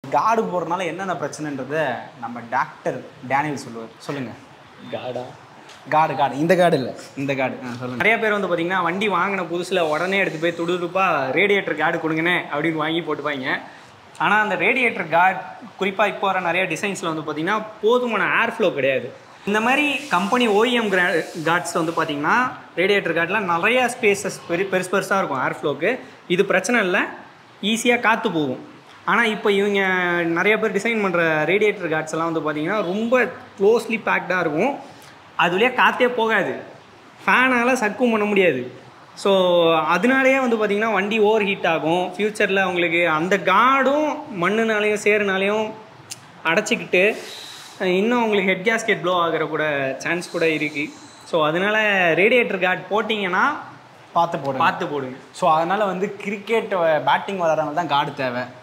காடு போடுறதுனால என்னென்ன பிரச்சனைன்றத நம்ம டாக்டர் டேனியல் சொல்லுவார் சொல்லுங்கள் காடா காடு காடு இந்த காடு இல்லை இந்த காடு ஆ சொல்லுங்கள் நிறைய பேர் வந்து பார்த்தீங்கன்னா வண்டி வாங்கின புதுசில் உடனே எடுத்து போய் துடுதுடுப்பாக ரேடியேட்டர் கார்டு கொடுங்கண்ணே அப்படின்னு வாங்கி போட்டுப்பாங்க ஆனால் அந்த ரேடியேட்டர் கார்டு குறிப்பாக இப்போ வர நிறைய டிசைன்ஸில் வந்து பார்த்தீங்கன்னா போதுமான ஏர் ஃப்ளோ கிடையாது இந்த மாதிரி கம்பெனி ஓஇஎம் கிரா கார்ட்ஸ் வந்து பார்த்தீங்கன்னா ரேடியேட்டர் கார்டில் நிறைய ஸ்பேசஸ் பெரு பெருசு பெருசாக இருக்கும் ஏர் ஃப்ளோக்கு இது பிரச்சனை இல்லை ஈஸியாக காற்று போகும் ஆனால் இப்போ இவங்க நிறைய பேர் டிசைன் பண்ணுற ரேடியேட்டர் கார்ட்ஸ் எல்லாம் வந்து பார்த்தீங்கன்னா ரொம்ப க்ளோஸ்லி பேக்டாக இருக்கும் அது வழியாக காற்றே போகாது ஃபேனால் சக்கும் பண்ண முடியாது ஸோ அதனாலேயே வந்து பார்த்திங்கன்னா வண்டி ஓவர் ஹீட் ஆகும் ஃப்யூச்சரில் உங்களுக்கு அந்த காடும் மண்ணுனாலையும் சேருனாலையும் அடைச்சிக்கிட்டு அஹ், இன்னும் உங்களுக்கு ஹெட் கேஸ்கெட் ப்ளோ ஆகிற கூட சான்ஸ் கூட இருக்குது ஸோ அதனால ரேடியேட்டர் கார்டு போட்டிங்கன்னா பார்த்து போடுங்க பார்த்து போடுங்க ஸோ அதனால் வந்து கிரிக்கெட் பேட்டிங் விளாட்றவங்க தான் காடு தேவை